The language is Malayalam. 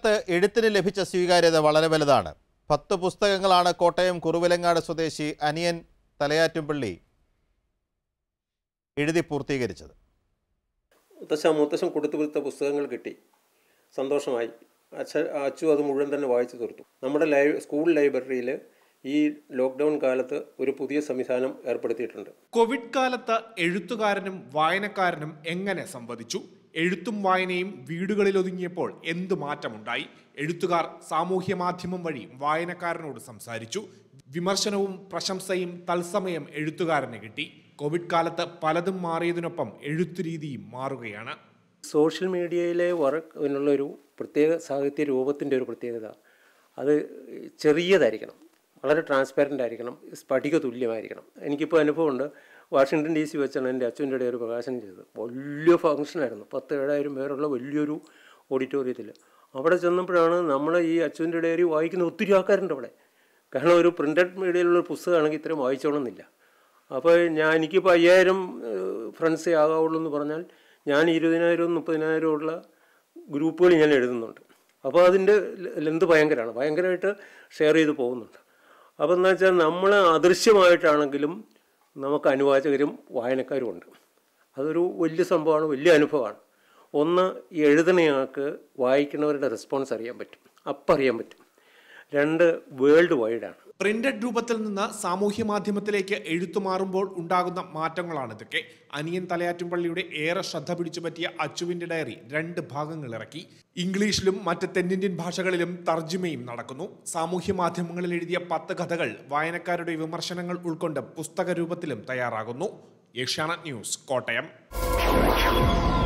ത്ത് എഴുത്തിന് ലഭിച്ച സ്വീകാര്യത വളരെ വലുതാണ് പത്ത് പുസ്തകങ്ങളാണ് കോട്ടയം കുറുവിലങ്ങാട് സ്വദേശി അനിയൻ തലയാറ്റുംപള്ളി എഴുതി പൂർത്തീകരിച്ചത് മുത്തശ്ശ മുത്തശ്ശൻ കൊടുത്തു കൊടുത്ത പുസ്തകങ്ങൾ കിട്ടി സന്തോഷമായി അച്ഛ അച്ചു അത് മുഴുവൻ തന്നെ വായിച്ചു തീർത്തു നമ്മുടെ ലൈ സ്കൂൾ ലൈബ്രറിയിൽ ഈ ലോക്ക്ഡൗൺ കാലത്ത് ഒരു പുതിയ സംവിധാനം ഏർപ്പെടുത്തിയിട്ടുണ്ട് കോവിഡ് കാലത്ത് എഴുത്തുകാരനും വായനക്കാരനും എങ്ങനെ സംവദിച്ചു എഴുത്തും വായനയും വീടുകളിൽ ഒതുങ്ങിയപ്പോൾ എന്ത് മാറ്റമുണ്ടായി എഴുത്തുകാർ സാമൂഹ്യ മാധ്യമം വഴി വായനക്കാരനോട് സംസാരിച്ചു വിമർശനവും പ്രശംസയും തത്സമയം എഴുത്തുകാരന് കിട്ടി കോവിഡ് കാലത്ത് പലതും മാറിയതിനൊപ്പം എഴുത്തു രീതിയും മാറുകയാണ് സോഷ്യൽ മീഡിയയിലെ വർക്കിനുള്ള ഒരു പ്രത്യേക സാഹിത്യ രൂപത്തിൻ്റെ ഒരു പ്രത്യേകത അത് ചെറിയതായിരിക്കണം വളരെ ട്രാൻസ്പാരൻ്റ് ആയിരിക്കണം സ്ഫടിക തുല്യമായിരിക്കണം എനിക്കിപ്പോൾ അനുഭവമുണ്ട് വാഷിങ്ടൺ ഡി സി വെച്ചാണ് എൻ്റെ അച്ഛൻ്റെ ഇടയിൽ ഒരു പ്രകാശനം ചെയ്തത് വലിയ ഫംഗ്ഷനായിരുന്നു പത്ത് ഏഴായിരം പേരുള്ള വലിയൊരു ഓഡിറ്റോറിയത്തിൽ അവിടെ ചെന്നപ്പോഴാണ് നമ്മൾ ഈ അച്ഛൻ്റെ ഡയറി വായിക്കുന്ന ഒത്തിരി ആൾക്കാരുണ്ട് അവിടെ കാരണം ഒരു പ്രിൻ്റഡ് മീഡിയയിലുള്ള പുസ്തകമാണെങ്കിൽ ഇത്രയും വായിച്ചോണമെന്നില്ല അപ്പോൾ ഞാൻ എനിക്കിപ്പോൾ അയ്യായിരം ഫ്രണ്ട്സേ ആകാവുള്ളൂ എന്ന് പറഞ്ഞാൽ ഞാൻ ഇരുപതിനായിരവും മുപ്പതിനായിരവും ഉള്ള ഗ്രൂപ്പുകൾ ഞാൻ എഴുതുന്നുണ്ട് അപ്പോൾ അതിൻ്റെ ലെന്ത് ഭയങ്കരമാണ് ഭയങ്കരമായിട്ട് ഷെയർ ചെയ്ത് പോകുന്നുണ്ട് അപ്പോൾ എന്താ വെച്ചാൽ നമ്മൾ അദൃശ്യമായിട്ടാണെങ്കിലും നമുക്ക് അനുവാചകരും വായനക്കാരും ഉണ്ട് അതൊരു വലിയ സംഭവമാണ് വലിയ അനുഭവമാണ് ഒന്ന് ഈ എഴുതണയാൾക്ക് വായിക്കുന്നവരുടെ റെസ്പോൺസ് അറിയാൻ പറ്റും അപ്പം അറിയാൻ പറ്റും രണ്ട് വേൾഡ് വൈഡാണ് പ്രിന്റഡ് രൂപത്തിൽ നിന്ന് സാമൂഹ്യ മാധ്യമത്തിലേക്ക് എഴുത്തു മാറുമ്പോൾ ഉണ്ടാകുന്ന മാറ്റങ്ങളാണ് ഇതൊക്കെ അനിയൻ തലയാറ്റുംപള്ളിയുടെ ഏറെ ശ്രദ്ധ പിടിച്ചു പറ്റിയ അച്ചുവിന്റെ ഡയറി രണ്ട് ഭാഗങ്ങൾ ഇറക്കി ഇംഗ്ലീഷിലും മറ്റ് തെന്നിന്ത്യൻ ഭാഷകളിലും തർജ്ജിമയും നടക്കുന്നു സാമൂഹ്യ മാധ്യമങ്ങളിൽ എഴുതിയ പത്ത് കഥകൾ വായനക്കാരുടെ വിമർശനങ്ങൾ ഉൾക്കൊണ്ട് പുസ്തക രൂപത്തിലും തയ്യാറാകുന്നു ഏഷ്യാനെറ്റ് ന്യൂസ് കോട്ടയം